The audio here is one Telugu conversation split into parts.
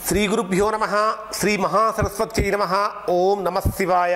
శ్రీ గురుభ్యో నమ శ్రీ మహాసరస్వత్యై నమ ఓం నమ శివాయ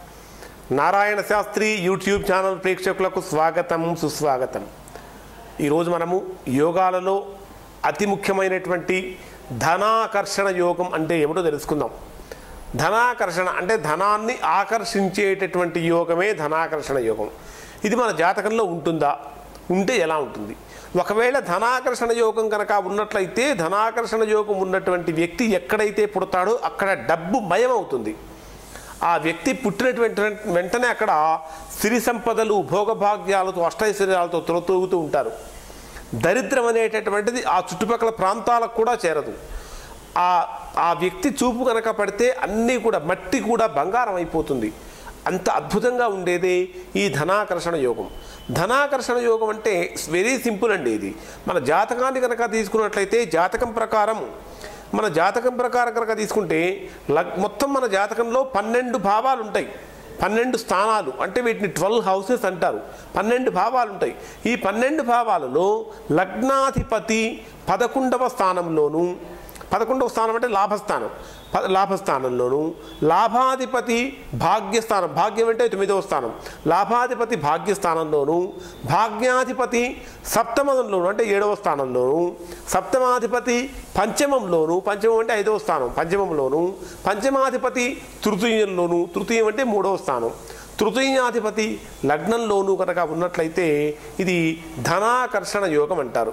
నారాయణ శాస్త్రి యూట్యూబ్ ఛానల్ ప్రేక్షకులకు స్వాగతం సుస్వాగతం ఈరోజు మనము యోగాలలో అతి ముఖ్యమైనటువంటి ధనాకర్షణ యోగం అంటే ఏమిటో తెలుసుకుందాం ధనాకర్షణ అంటే ధనాన్ని ఆకర్షించేటటువంటి యోగమే ధనాకర్షణ యోగం ఇది మన జాతకంలో ఉంటుందా ఉంటే ఎలా ఉంటుంది ఒకవేళ ధనాకర్షణ యోగం కనుక ఉన్నట్లయితే ధనాకర్షణ యోగం ఉన్నటువంటి వ్యక్తి ఎక్కడైతే పుడతాడో అక్కడ డబ్బు మయం అవుతుంది ఆ వ్యక్తి పుట్టినటువంటి వెంటనే అక్కడ సిరి సంపదలు భోగభాగ్యాలతో అష్టైశ్వర్యాలతో తొలతూగుతూ ఉంటారు దరిద్రం అనేటటువంటిది ఆ చుట్టుపక్కల ప్రాంతాలకు కూడా చేరదు ఆ ఆ వ్యక్తి చూపు కనుక పడితే అన్నీ కూడా మట్టి కూడా బంగారం అయిపోతుంది అంత అద్భుతంగా ఉండేదే ఈ ధనాకర్షణ యోగం ధనాకర్షణ యోగం అంటే వెరీ సింపుల్ అండి ఇది మన జాతకాన్ని కనుక తీసుకున్నట్లయితే జాతకం ప్రకారం మన జాతకం ప్రకారం కనుక తీసుకుంటే లగ్ మొత్తం మన జాతకంలో పన్నెండు భావాలు ఉంటాయి పన్నెండు స్థానాలు అంటే వీటిని ట్వెల్వ్ హౌసెస్ అంటారు పన్నెండు భావాలు ఉంటాయి ఈ పన్నెండు భావాలలో లగ్నాధిపతి పదకొండవ స్థానంలోను పదకొండవ స్థానం అంటే లాభస్థానం ప లాభస్థానంలోను లాభాధిపతి భాగ్యస్థానం భాగ్యం అంటే తొమ్మిదవ స్థానం లాభాధిపతి భాగ్యస్థానంలోను భాగ్యాధిపతి సప్తమంలోను అంటే ఏడవ స్థానంలోను సప్తమాధిపతి పంచమంలోను పంచమం అంటే ఐదవ స్థానం పంచమంలోను పంచమాధిపతి తృతీయంలోను తృతీయం అంటే మూడవ స్థానం తృతీయాధిపతి లగ్నంలోను కనుక ఉన్నట్లయితే ఇది ధనాకర్షణ యోగం అంటారు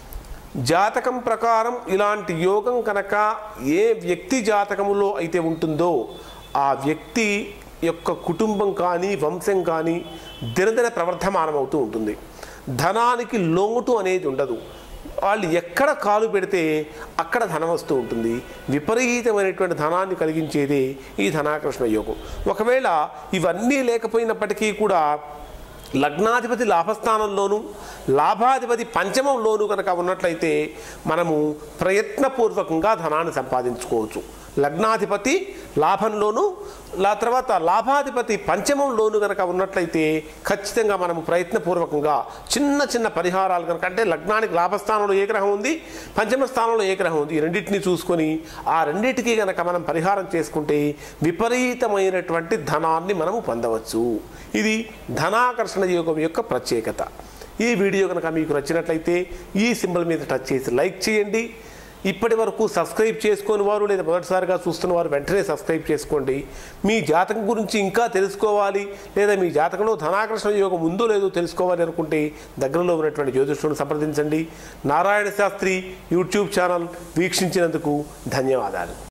జాతకం ప్రకారం ఇలాంటి యోగం కనుక ఏ వ్యక్తి జాతకములో అయితే ఉంటుందో ఆ వ్యక్తి యొక్క కుటుంబం కానీ వంశం కానీ దినదిన ప్రవర్ధమానమవుతూ ఉంటుంది ధనానికి లోటు అనేది ఉండదు వాళ్ళు ఎక్కడ కాలు పెడితే అక్కడ ధనం వస్తూ ఉంటుంది విపరీతమైనటువంటి ధనాన్ని కలిగించేదే ఈ ధనాకర్షణ యోగం ఒకవేళ ఇవన్నీ లేకపోయినప్పటికీ కూడా లగ్నాధిపతి లాభస్థానంలోను లాభాధిపతి పంచమంలోను కనుక ఉన్నట్లయితే మనము ప్రయత్నపూర్వకంగా ధనాన్ని సంపాదించుకోవచ్చు లగ్నాధిపతి లాభంలోను లా తర్వాత లాభాధిపతి పంచమంలోను కనుక ఉన్నట్లయితే ఖచ్చితంగా మనము ప్రయత్నపూర్వకంగా చిన్న చిన్న పరిహారాలు కనుక అంటే లగ్నానికి లాభస్థానంలో ఏ గ్రహం ఉంది పంచమ స్థానంలో ఏ గ్రహం ఉంది ఈ రెండింటిని చూసుకొని ఆ రెండింటికి కనుక మనం పరిహారం చేసుకుంటే విపరీతమైనటువంటి ధనాన్ని మనము పొందవచ్చు ఇది ధనాకర్షణ యోగం యొక్క ప్రత్యేకత ఈ వీడియో కనుక మీకు నచ్చినట్లయితే ఈ సింబల్ మీద టచ్ చేసి లైక్ చేయండి ఇప్పటి వరకు సబ్స్క్రైబ్ చేసుకొని వారు లేదా మొదటిసారిగా చూస్తున్న వారు వెంటనే సబ్స్క్రైబ్ చేసుకోండి మీ జాతకం గురించి ఇంకా తెలుసుకోవాలి లేదా మీ జాతకంలో ధనాకర్షణ యోగం ఉందో లేదో తెలుసుకోవాలి అనుకుంటే దగ్గరలో ఉన్నటువంటి జ్యోతిష్యులను సంప్రదించండి నారాయణ శాస్త్రి యూట్యూబ్ ఛానల్ వీక్షించినందుకు ధన్యవాదాలు